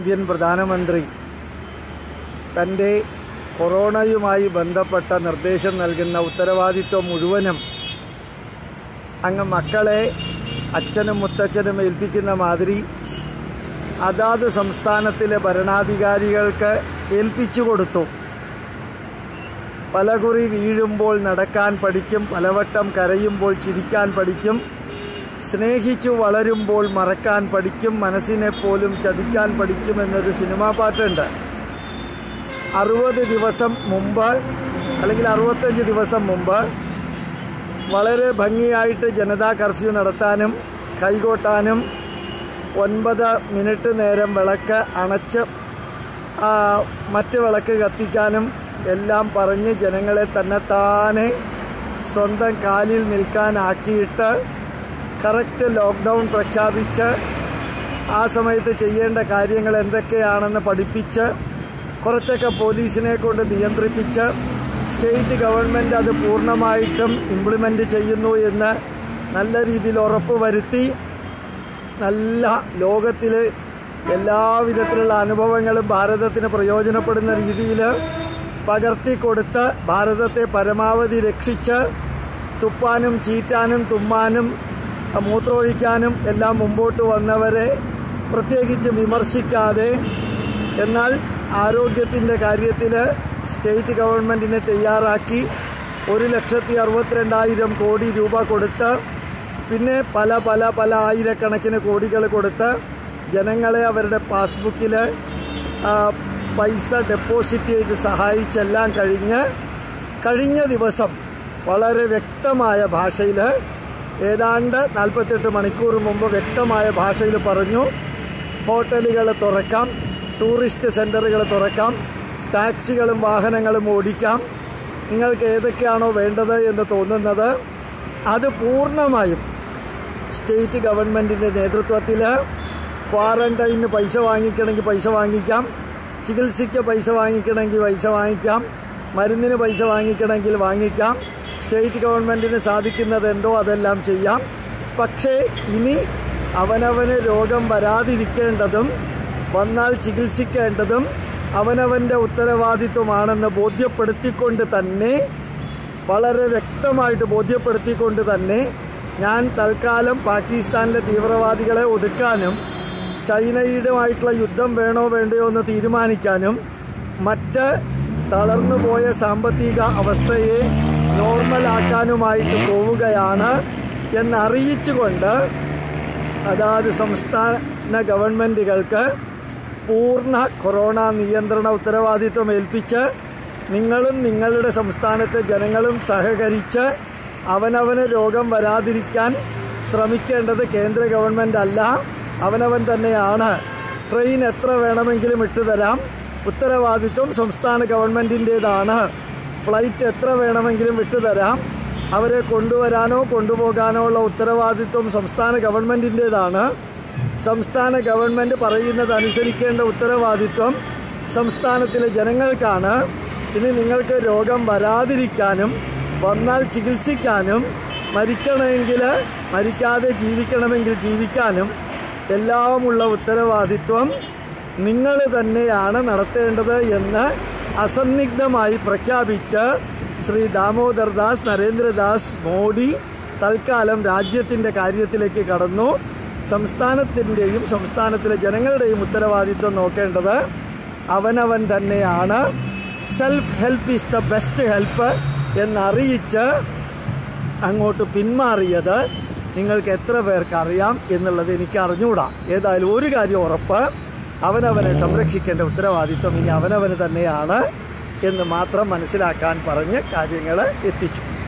Indian പ്രധാനമന്ത്രി തൻ്റെ കൊറോണയുമായി ബന്ധപ്പെട്ട നിർദ്ദേശം നൽകുന്ന ഉത്തരവാദിത്വം മുഴുവനും അങ്ങ് മക്കളെ അച്ഛനും മുത്തച്ഛനും ഏൽപ്പിക്കുന്ന മാതിരി അതാത് സംസ്ഥാനത്തിലെ ഭരണാധികാരികൾക്ക് ഏൽപ്പിച്ചു കൊടുത്തു പലകുറി വീഴുമ്പോൾ നടക്കാൻ പഠിക്കും പലവട്ടം കരയുമ്പോൾ ചിരിക്കാൻ പഠിക്കും സ്നേഹിച്ചു വളരുമ്പോൾ മറക്കാൻ പഠിക്കും മനസ്സിനെ പോലും ചതിക്കാൻ പഠിക്കും എന്നൊരു സിനിമാ പാട്ടുണ്ട് അറുപത് ദിവസം മുമ്പ് അല്ലെങ്കിൽ അറുപത്തഞ്ച് ദിവസം മുമ്പ് വളരെ ഭംഗിയായിട്ട് ജനതാ കർഫ്യൂ നടത്താനും കൈകൊട്ടാനും ഒൻപത് മിനിറ്റ് നേരം വിളക്ക് അണച്ച് ആ, മറ്റ് വിളക്ക് കത്തിക്കാനും എല്ലാം പറഞ്ഞ് ജനങ്ങളെ തന്നെത്താനെ സ്വന്തം കാലിൽ നിൽക്കാനാക്കിയിട്ട് കറക്റ്റ് ലോക്ക്ഡൗൺ പ്രഖ്യാപിച്ച് ആ സമയത്ത് ചെയ്യേണ്ട കാര്യങ്ങൾ എന്തൊക്കെയാണെന്ന് പഠിപ്പിച്ച് കുറച്ചൊക്കെ പോലീസിനെ കൊണ്ട് നിയന്ത്രിപ്പിച്ച് സ്റ്റേറ്റ് ഗവൺമെൻറ് അത് പൂർണ്ണമായിട്ടും ഇംപ്ലിമെൻ്റ് ചെയ്യുന്നു എന്ന് നല്ല രീതിയിൽ ഉറപ്പ് വരുത്തി നല്ല ലോകത്തിൽ എല്ലാവിധത്തിലുള്ള അനുഭവങ്ങളും ഭാരതത്തിന് പ്രയോജനപ്പെടുന്ന രീതിയിൽ പകർത്തിക്കൊടുത്ത് ഭാരതത്തെ പരമാവധി രക്ഷിച്ച് തുപ്പാനും ചീറ്റാനും തുമ്മാനും മൂത്രമൊഴിക്കാനും എല്ലാം മുമ്പോട്ട് വന്നവരെ പ്രത്യേകിച്ച് വിമർശിക്കാതെ എന്നാൽ ആരോഗ്യത്തിൻ്റെ കാര്യത്തിൽ സ്റ്റേറ്റ് ഗവൺമെൻറ്റിനെ തയ്യാറാക്കി ഒരു ലക്ഷത്തി അറുപത്തിരണ്ടായിരം കോടി രൂപ കൊടുത്ത് പിന്നെ പല പല പല ആയിരക്കണക്കിന് കോടികൾ കൊടുത്ത് ജനങ്ങളെ അവരുടെ പാസ്ബുക്കിൽ പൈസ ഡെപ്പോസിറ്റ് ചെയ്ത് സഹായിച്ചെല്ലാം കഴിഞ്ഞ് കഴിഞ്ഞ ദിവസം വളരെ വ്യക്തമായ ഭാഷയിൽ ഏതാണ്ട് നാൽപ്പത്തെട്ട് മണിക്കൂർ മുമ്പ് വ്യക്തമായ ഭാഷയിൽ പറഞ്ഞു ഹോട്ടലുകൾ തുറക്കാം ടൂറിസ്റ്റ് സെൻറ്ററുകൾ തുറക്കാം ടാക്സികളും വാഹനങ്ങളും ഓടിക്കാം നിങ്ങൾക്ക് ഏതൊക്കെയാണോ വേണ്ടത് എന്ന് തോന്നുന്നത് അത് പൂർണ്ണമായും സ്റ്റേറ്റ് ഗവൺമെൻറ്റിൻ്റെ നേതൃത്വത്തിൽ ക്വാറൻറ്റൈന് പൈസ വാങ്ങിക്കണമെങ്കിൽ പൈസ വാങ്ങിക്കാം ചികിത്സയ്ക്ക് പൈസ വാങ്ങിക്കണമെങ്കിൽ പൈസ വാങ്ങിക്കാം മരുന്നിന് പൈസ വാങ്ങിക്കണമെങ്കിൽ വാങ്ങിക്കാം സ്റ്റേറ്റ് ഗവൺമെൻറ്റിന് സാധിക്കുന്നത് എന്തോ അതെല്ലാം ചെയ്യാം പക്ഷേ ഇനി അവനവന് രോഗം വരാതിരിക്കേണ്ടതും വന്നാൽ ചികിത്സിക്കേണ്ടതും അവനവൻ്റെ ഉത്തരവാദിത്വമാണെന്ന് ബോധ്യപ്പെടുത്തിക്കൊണ്ട് തന്നെ വളരെ വ്യക്തമായിട്ട് ബോധ്യപ്പെടുത്തിക്കൊണ്ട് തന്നെ ഞാൻ തൽക്കാലം പാകിസ്ഥാനിലെ തീവ്രവാദികളെ ഒതുക്കാനും ചൈനയുമായിട്ടുള്ള യുദ്ധം വേണോ വേണ്ടയോ എന്ന് തീരുമാനിക്കാനും മറ്റ് തളർന്നുപോയ സാമ്പത്തിക അവസ്ഥയെ നോർമലാക്കാനുമായിട്ട് പോവുകയാണ് എന്നറിയിച്ചുകൊണ്ട് അതാത് സംസ്ഥാന ഗവൺമെൻറ്റുകൾക്ക് പൂർണ്ണ കൊറോണ നിയന്ത്രണ ഉത്തരവാദിത്വം ഏൽപ്പിച്ച് നിങ്ങളും നിങ്ങളുടെ സംസ്ഥാനത്തെ ജനങ്ങളും സഹകരിച്ച് അവനവന് രോഗം വരാതിരിക്കാൻ ശ്രമിക്കേണ്ടത് കേന്ദ്ര ഗവൺമെൻറ് അല്ല അവനവൻ തന്നെയാണ് ട്രെയിൻ എത്ര വേണമെങ്കിലും ഇട്ടുതരാം ഉത്തരവാദിത്വം സംസ്ഥാന ഗവൺമെൻറ്റിൻ്റേതാണ് ഫ്ലൈറ്റ് എത്ര വേണമെങ്കിലും വിട്ടുതരാം അവരെ കൊണ്ടുവരാനോ കൊണ്ടുപോകാനോ ഉള്ള ഉത്തരവാദിത്വം സംസ്ഥാന ഗവൺമെൻറ്റിൻ്റേതാണ് സംസ്ഥാന ഗവൺമെൻറ് പറയുന്നത് അനുസരിക്കേണ്ട ഉത്തരവാദിത്വം സംസ്ഥാനത്തിലെ ജനങ്ങൾക്കാണ് ഇനി നിങ്ങൾക്ക് രോഗം വരാതിരിക്കാനും വന്നാൽ ചികിത്സിക്കാനും മരിക്കണമെങ്കിൽ മരിക്കാതെ ജീവിക്കണമെങ്കിൽ ജീവിക്കാനും എല്ലാമുള്ള ഉത്തരവാദിത്വം നിങ്ങൾ തന്നെയാണ് നടത്തേണ്ടത് എന്ന് അസന്നിഗ്ധമായി പ്രഖ്യാപിച്ച് ശ്രീ ദാമോദർ ദാസ് നരേന്ദ്രദാസ് മോഡി തൽക്കാലം രാജ്യത്തിൻ്റെ കാര്യത്തിലേക്ക് കടന്നു സംസ്ഥാനത്തിൻ്റെയും സംസ്ഥാനത്തിലെ ജനങ്ങളുടെയും ഉത്തരവാദിത്വം നോക്കേണ്ടത് അവനവൻ തന്നെയാണ് self help is the best help എന്നറിയിച്ച് അങ്ങോട്ട് പിന്മാറിയത് നിങ്ങൾക്ക് എത്ര പേർക്ക് അറിയാം എന്നുള്ളത് എനിക്ക് അറിഞ്ഞുകൂടാ ഏതായാലും ഒരു കാര്യം ഉറപ്പ് അവനവനെ സംരക്ഷിക്കേണ്ട ഉത്തരവാദിത്വം ഇനി അവനവന് തന്നെയാണ് എന്ന് മാത്രം മനസ്സിലാക്കാൻ പറഞ്ഞ് കാര്യങ്ങൾ എത്തിച്ചു